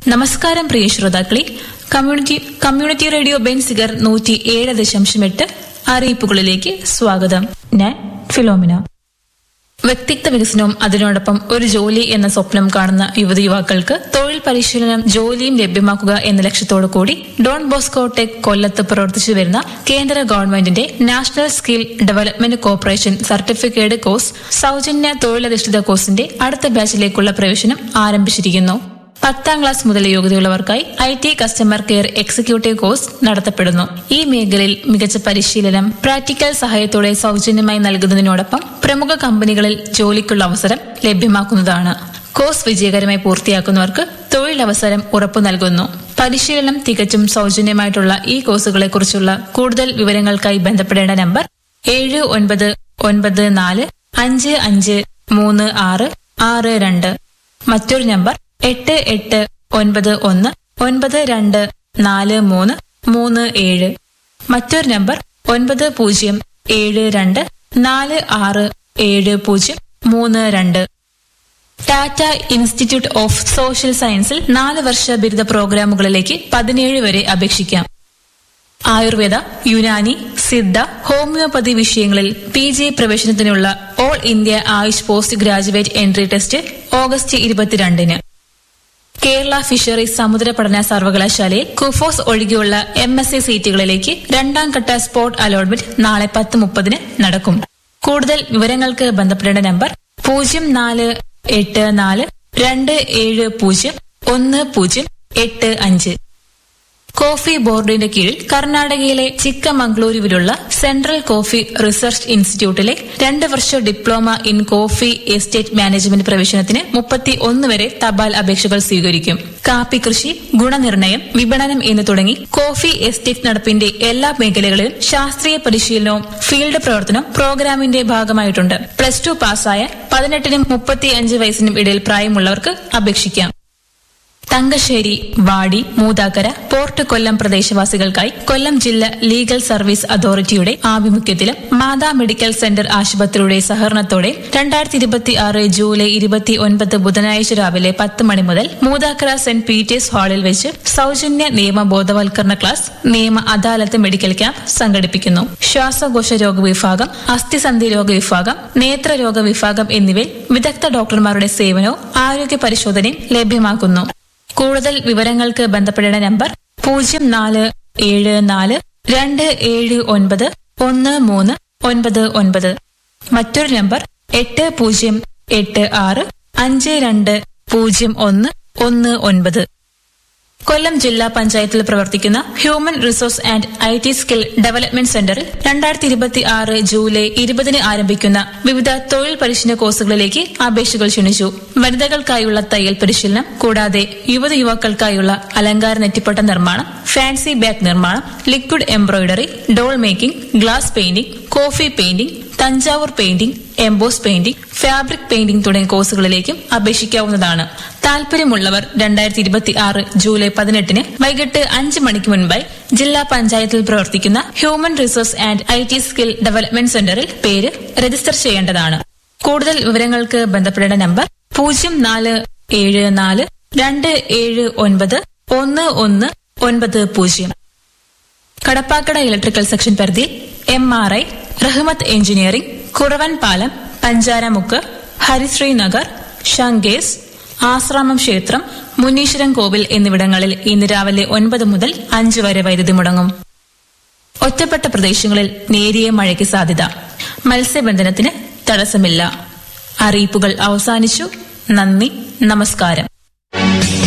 നമസ്കാരം പ്രിയ ശ്രോതാക്കളെ community community radio Benziger നൂറ്റി ഏഴ് ദശാംശം എട്ട് അറിയിപ്പുകളിലേക്ക് സ്വാഗതം ഞാൻ ഫിലോമിന വ്യക്തിത്വ വികസനവും അതിനോടൊപ്പം ഒരു ജോലി എന്ന സ്വപ്നം കാണുന്ന യുവതി യുവാക്കൾക്ക് തൊഴിൽ പരിശീലനം ജോലിയും ലഭ്യമാക്കുക എന്ന ലക്ഷ്യത്തോടു കൂടി ഡോൺ ബോസ്കോ ടെക് കൊല്ലത്ത് പ്രവർത്തിച്ചു വരുന്ന കേന്ദ്ര ഗവൺമെന്റിന്റെ national skill development corporation certificate course സൗജന്യ തൊഴിലധിഷ്ഠിത കോഴ്സിന്റെ അടുത്ത ബാച്ചിലേക്കുള്ള പ്രവേശനം ആരംഭിച്ചിരിക്കുന്നു പത്താം ക്ലാസ് മുതൽ യോഗ്യതയുള്ളവർക്കായി I T customer care executive course നടത്തപ്പെടുന്നു ഈ മേഖലയിൽ മികച്ച പരിശീലനം പ്രാക്ടിക്കൽ സഹായത്തോടെ സൗജന്യമായി നൽകുന്നതിനോടൊപ്പം പ്രമുഖ കമ്പനികളിൽ ജോലിക്കുള്ള അവസരം ലഭ്യമാക്കുന്നതാണ് കോഴ്സ് വിജയകരമായി പൂർത്തിയാക്കുന്നവർക്ക് തൊഴിലവസരം ഉറപ്പു നൽകുന്നു പരിശീലനം തികച്ചും സൗജന്യമായിട്ടുള്ള ഈ കോഴ്സുകളെ കുറിച്ചുള്ള കൂടുതൽ വിവരങ്ങൾക്കായി ബന്ധപ്പെടേണ്ട നമ്പർ ഏഴ് ഒൻപത് ഒൻപത് നാല് അഞ്ച് അഞ്ച് മൂന്ന് ആറ് ആറ് രണ്ട് മറ്റൊരു നമ്പർ എട്ട് എട്ട് ഒൻപത് ഒന്ന് ഒൻപത് രണ്ട് നാല് മൂന്ന് മൂന്ന് ഏഴ് മറ്റൊരു നമ്പർ ഒൻപത് പൂജ്യം ഏഴ് രണ്ട് നാല് ആറ് ഏഴ് പൂജ്യം മൂന്ന് രണ്ട് ടാറ്റ ഇൻസ്റ്റിറ്റ്യൂട്ട് ഓഫ് സോഷ്യൽ സയൻസിൽ നാല് വർഷ ബിരുദ പ്രോഗ്രാമുകളിലേക്ക് പതിനേഴ് വരെ അപേക്ഷിക്കാം ആയുർവേദ യുനാനി സിദ്ധ ഹോമിയോപ്പതി വിഷയങ്ങളിൽ പി ജി പ്രവേശനത്തിനുള്ള all India AYUSH post graduate entry test August ഇരുപത്തിരണ്ടിന് കേരള ഫിഷറീസ് സമുദ്ര പഠന സർവകലാശാലയിൽ കുഫോസ് ഒഴികെയുള്ള എം എസ് സി സീറ്റുകളിലേക്ക് രണ്ടാം ഘട്ട സ്പോട്ട് അലോട്ട്മെന്റ് നാളെ പത്ത് മുപ്പതിന് നടക്കും കൂടുതൽ വിവരങ്ങൾക്ക് ബന്ധപ്പെടേണ്ട നമ്പർ പൂജ്യം നാല് എട്ട് നാല് രണ്ട് ഏഴ് പൂജ്യം ഒന്ന് പൂജ്യം എട്ട് അഞ്ച് കോഫി ബോർഡിന്റെ കീഴിൽ കർണാടകയിലെ ചിക്കമംഗ്ലൂരുവിലുള്ള സെൻട്രൽ കോഫി റിസർച്ച് ഇൻസ്റ്റിറ്റ്യൂട്ടിലെ രണ്ട് വർഷ diploma in coffee estate management പ്രവേശനത്തിന് മുപ്പത്തി ഒന്ന് വരെ തപാൽ അപേക്ഷകൾ സ്വീകരിക്കും കാപ്പി കൃഷി ഗുണനിർണയം വിപണനം എന്ന് തുടങ്ങി കോഫി എസ്റ്റേറ്റ് നടപ്പിന്റെ എല്ലാ മേഖലകളിലും ശാസ്ത്രീയ പരിശീലനവും ഫീൽഡ് പ്രവർത്തനവും പ്രോഗ്രാമിന്റെ ഭാഗമായിട്ടുണ്ട് പ്ലസ് ടു പാസ്സായ പതിനെട്ടിനും മുപ്പത്തി അഞ്ച് വയസ്സിനും ഇടയിൽ പ്രായമുള്ളവർക്ക് അപേക്ഷിക്കാം തങ്കശ്ശേരി വാടി മൂതാക്കര പോർട്ട് കൊല്ലം പ്രദേശവാസികൾക്കായി കൊല്ലം ജില്ല ലീഗൽ സർവീസ് അതോറിറ്റിയുടെ ആഭിമുഖ്യത്തിലും മാതാ മെഡിക്കൽ സെന്റർ ആശുപത്രിയുടെ സഹകരണത്തോടെ രണ്ടായിരത്തി ഇരുപത്തി ആറ് ജൂലൈ ഇരുപത്തി ഒൻപത് ബുധനാഴ്ച രാവിലെ പത്ത് മണി മുതൽ മൂതാക്കര സെന്റ് പീറ്റേഴ്സ് ഹാളിൽ വെച്ച് സൗജന്യ നിയമ ബോധവൽക്കരണ ക്ലാസ് നിയമ അദാലത്ത് മെഡിക്കൽ ക്യാമ്പ് സംഘടിപ്പിക്കുന്നു ശ്വാസകോശ രോഗ വിഭാഗം അസ്ഥിസന്ധി രോഗ വിഭാഗം നേത്രരോഗ വിഭാഗം എന്നിവയിൽ വിദഗ്ധ ഡോക്ടർമാരുടെ സേവനവും ആരോഗ്യ പരിശോധനയും ലഭ്യമാക്കുന്നു കൂടുതൽ വിവരങ്ങൾക്ക് ബന്ധപ്പെടേണ്ട നമ്പർ പൂജ്യം നാല് ഏഴ് നാല് രണ്ട് ഏഴ് ഒൻപത് ഒന്ന് മൂന്ന് ഒൻപത് ഒൻപത് മറ്റൊരു നമ്പർ എട്ട് പൂജ്യം എട്ട് ആറ് അഞ്ച് രണ്ട് പൂജ്യം ഒന്ന് ഒന്ന് ഒൻപത് കൊല്ലം ജില്ലാ പഞ്ചായത്തിൽ പ്രവർത്തിക്കുന്ന human resource and I T skill development സെന്ററിൽ രണ്ടായിരത്തി ഇരുപത്തി ആറ് ജൂലൈ ഇരുപതിന് ആരംഭിക്കുന്ന വിവിധ തൊഴിൽ പരിശീലന കോഴ്സുകളിലേക്ക് അപേക്ഷകൾ ക്ഷണിച്ചു വനിതകൾക്കായുള്ള തയ്യൽ പരിശീലനം കൂടാതെ യുവത യുവാക്കൾക്കായുള്ള അലങ്കാര നെറ്റിപ്പട്ട നിർമ്മാണം ഫാൻസി ബാഗ് നിർമ്മാണം liquid embroidery doll making glass painting coffee painting Thanjavur painting emboss painting fabric painting തുടങ്ങിയ കോഴ്സുകളിലേക്കും അപേക്ഷിക്കാവുന്നതാണ് താൽപര്യമുള്ളവർ രണ്ടായിരത്തി ഇരുപത്തി ആറ് ജൂലൈ പതിനെട്ടിന് വൈകിട്ട് അഞ്ച് മണിക്ക് മുൻപായി ജില്ലാ പഞ്ചായത്തിൽ പ്രവർത്തിക്കുന്ന human resource and I T skill development സെന്ററിൽ പേര് രജിസ്റ്റർ ചെയ്യേണ്ടതാണ് കൂടുതൽ വിവരങ്ങൾക്ക് ബന്ധപ്പെടേണ്ട നമ്പർ പൂജ്യം നാല് ഏഴ് നാല് രണ്ട് ഏഴ് ഒൻപത് ഒന്ന് ഒന്ന് ഒൻപത് പൂജ്യം കടപ്പാക്കട ഇലക്ട്രിക്കൽ സെക്ഷൻ പരിധിയിൽ M R I Rahmath engineering Kuravan Palam Pancharamukku ഹരിശ്രീ നഗർ ഷങ്കേസ് ആശ്രാമം ക്ഷേത്രം മുനീശ്വരം കോവിൽ എന്നിവിടങ്ങളിൽ ഇന്ന് രാവിലെ ഒൻപത് മുതൽ അഞ്ച് വരെ വൈദ്യുതി മുടങ്ങും ഒറ്റപ്പെട്ട പ്രദേശങ്ങളിൽ നേരിയ മഴയ്ക്ക് സാധ്യത മത്സ്യബന്ധനത്തിന് തടസ്സമില്ല അറിയിപ്പുകൾ അവസാനിച്ചു നന്ദി നമസ്കാരം